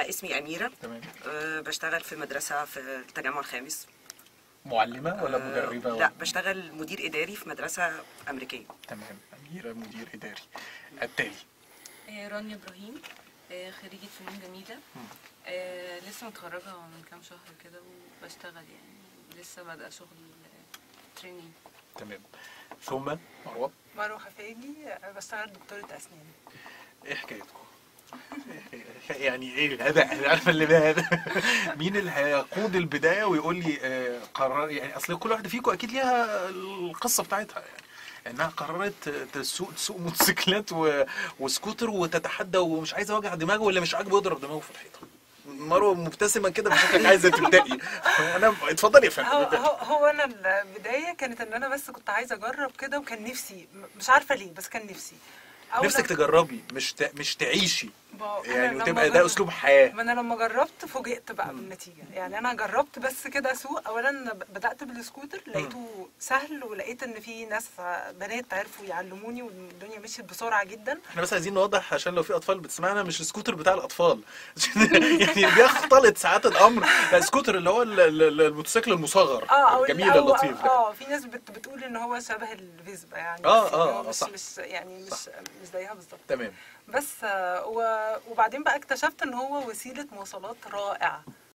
انا اسمي اميره تمام أه بشتغل في مدرسه في التجمع الخامس معلمه ولا أه مدربه لا ولا- بشتغل مدير اداري في مدرسه امريكيه تمام اميره مدير اداري التالي آه، رانيا ابراهيم آه، خريجة فنون جميلة آه، لسه متخرجة من كام شهر كده وبشتغل يعني لسه بادئة شغل تريننج تمام ثم مروه مروه خفاجي بشتغل دكتورة أسنان ايه حكايتكم؟ يعني ايه هذا عارفه اللي ده هذا مين اللي هيقود البدايه ويقول لي آه، قرر يعني اصل كل واحده فيكم اكيد ليها القصه بتاعتها يعني انها قررت تسوق تسوق موتوسيكلات و... وسكوتر وتتحدى ومش عايزه وجع دماغه واللي مش عاجبه يضرب دماغه في الحيطه مروه مبتسمه كده بشكلك عايزه تبدأي انا اتفضلي يا هو, فندم هو, هو أنا البداية كانت إن أنا بس كنت عايزة أجرب كده وكان نفسي م- مش عارفة ليه بس كان نفسي أول نفسك لما- تجربي مش ت... مش تعيشي بقى- أنا يعني لما وتبقى ده جرب- اسلوب حياه ما انا لما جربت فوجئت بقى بالنتيجه يعني انا جربت بس كده اسوق اولا ب- بدات بالسكوتر لقيته سهل ولقيت ان في ناس بنات عرفوا يعلموني والدنيا مشيت بسرعه جدا احنا بس عايزين نوضح عشان لو في اطفال بتسمعنا مش السكوتر بتاع الاطفال يعني بيختلط ساعات الامر لا السكوتر اللي هو ال- ال- الموتوسيكل المصغر اه او الجميل أو- اللطيف ده اه في ناس بت بتقول ان هو شبه الفيسبا يعني آه، بس آه، هو آه، مش صح. مش يعني مش مش زيها بالظبط تمام بس آه و- وبعدين بقى اكتشفت ان هو وسيله مواصلات رائعه